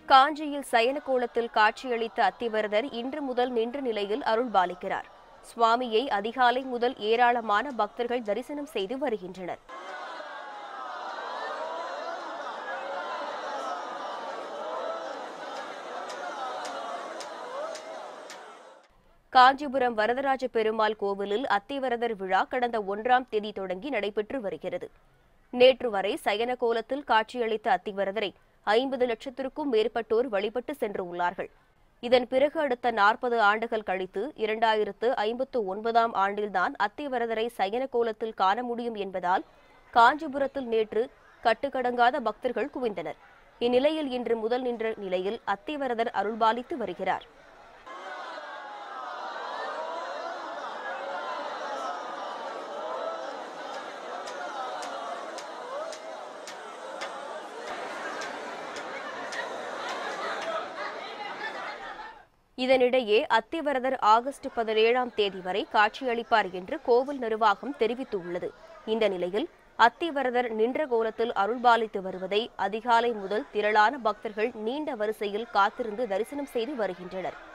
காஞ்சியில் சயன கோலத்தில் காட்சியளித்த அத்திவரதர் இன்று முதல் நின்ற நிலையில் அருள்பாலிக்கிறார் சுவாமியை அதிகாலை முதல் ஏராளமான பக்தர்கள் தரிசனம் செய்து வருகின்றனர் காஞ்சிபுரம் வரதராஜ பெருமாள் கோவிலில் அத்திவரதர் விழா கடந்த ஒன்றாம் தேதி தொடங்கி நடைபெற்று வருகிறது நேற்று வரை சயன கோலத்தில் காட்சியளித்த அத்திவரதரை ஐம்பது லட்சத்திற்கும் மேற்பட்டோர் வழிபட்டு சென்று உள்ளார்கள் இதன் பிறகு அடுத்த நாற்பது ஆண்டுகள் கழித்து இரண்டாயிரத்து ஐம்பத்து ஒன்பதாம் ஆண்டில்தான் அத்திவரதரை சயன கோலத்தில் காண முடியும் என்பதால் காஞ்சிபுரத்தில் நேற்று கட்டுக்கடங்காத பக்தர்கள் குவிந்தனர் இந்நிலையில் இன்று முதல் நின்ற நிலையில் அத்திவரதர் அருள்பாலித்து வருகிறார் இதனிடையே அத்திவரதர் ஆகஸ்ட் பதினேழாம் தேதி வரை காட்சியளிப்பார் என்று கோவில் நிர்வாகம் தெரிவித்துள்ளது இந்த நிலையில் அத்திவரதர் நின்ற கோலத்தில் அருள்பாலித்து வருவதை அதிகாலை முதல் திரளான பக்தர்கள் நீண்ட வரிசையில் காத்திருந்து தரிசனம் செய்து வருகின்றனர்